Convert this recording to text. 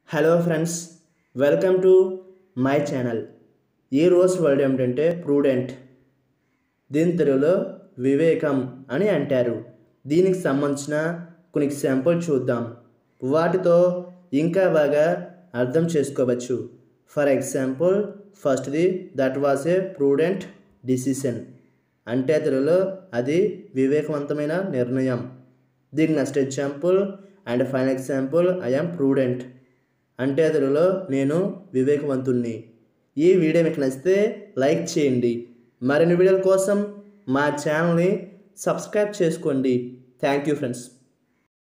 hello friends welcome to my channel ఈ రోజు word ఏమిటంటే ప్రూడెంట్ దీని తెలుగులో వివేకం అని అంటారు దీనికి సంబంధించిన కొన్ని ఎగ్జాంపుల్ చూద్దాం వాటితో ఇంకా బాగా అర్థం చేసుకోవచ్చు ఫర్ ఎగ్జాంపుల్ ఫస్ట్ది that was a prudent decision అంటే తెలుగులో అది వివేకవంతమైన నిర్ణయం దీని next example and final example I'm prudent అంటే తెలుగులో నేను వివేకవంతుణ్ణి ఈ వీడియో మీకు నచ్చితే లైక్ చేయండి మరిన్ని వీడియోల కోసం మా ఛానల్ని సబ్స్క్రైబ్ చేసుకోండి థ్యాంక్ యూ ఫ్రెండ్స్